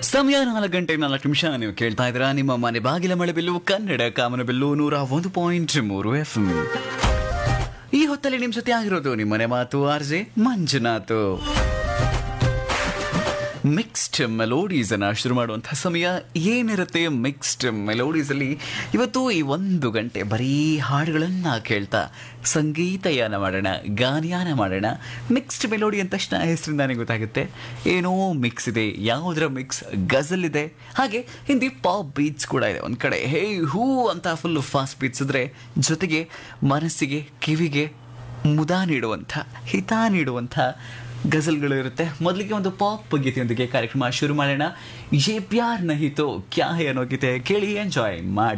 ಸಮಯ ನಾಲ್ಕು ಗಂಟೆ ನಾಲ್ಕು ನಿಮಿಷ ನೀವು ಕೇಳ್ತಾ ಇದ್ದೀರಾ ನಿಮ್ಮ ಮನೆ ಬಾಗಿಲ ಮಳೆ ಬಿಲ್ಲು ಕನ್ನಡ ಕಾಮನ ಬಿಲ್ಲು ನೂರ ಒಂದು ಪಾಯಿಂಟ್ ಮೂರು ಎಫ್ ಈ ಹೊತ್ತಲ್ಲಿ ನಿಮ್ ಜೊತೆ ಆಗಿರೋದು ನಿಮ್ಮನೆ ಮಾತು ಆರ್ಜೆ ಮಂಜುನಾಥ್ ಮಿಕ್ಸ್ಡ್ ಮೆಲೋಡೀಸ್ ಅನ್ನ ಶುರು ಮಾಡುವಂತಹ ಸಮಯ ಏನಿರುತ್ತೆ ಮಿಕ್ಸ್ಡ್ ಮೆಲೋಡೀಸ್ ಅಲ್ಲಿ ಇವತ್ತು ಈ ಒಂದು ಗಂಟೆ ಬರೀ ಹಾಡುಗಳನ್ನ ಕೇಳ್ತಾ ಸಂಗೀತಯಾನ ಮಾಡೋಣ ಗಾನಯಾನ ಮಾಡೋಣ ಮಿಕ್ಸ್ಡ್ ಮೆಲೋಡಿ ಅಂದ ತಕ್ಷಣ ಹೆಸರಿಂದಾನೇ ಗೊತ್ತಾಗುತ್ತೆ ಏನೋ ಮಿಕ್ಸ್ ಇದೆ ಯಾವುದರ ಮಿಕ್ಸ್ ಗಜಲ್ ಇದೆ ಹಾಗೆ ಹಿಂದಿ ಪಾಪ್ ಬೀಟ್ಸ್ ಕೂಡ ಇದೆ ಒಂದ್ ಕಡೆ ಹೇ ಹೂ ಅಂತ ಫುಲ್ ಫಾಸ್ಟ್ ಬೀಟ್ಸ್ ಇದ್ರೆ ಜೊತೆಗೆ ಮನಸ್ಸಿಗೆ ಕಿವಿಗೆ ಮುದ ನೀಡುವಂಥ ಹಿತ ನೀಡುವಂಥ ಗಜಲ್ಗಳು ಇರುತ್ತೆ ಮೊದಲಿಗೆ ಒಂದು ಪಾಪ್ ಗೀತೆಯೊಂದಿಗೆ ಕಾರ್ಯಕ್ರಮ ಶುರು ಮಾಡೋಣ ಯೇ ಪ್ಯಾರ್ ನಹಿತೋ ಕ್ಯಾ ಹೇ ಅನ್ನೋ ಗೀತೆ ಕೇಳಿ ಎಂಜಾಯ್ ಮಾಡಿ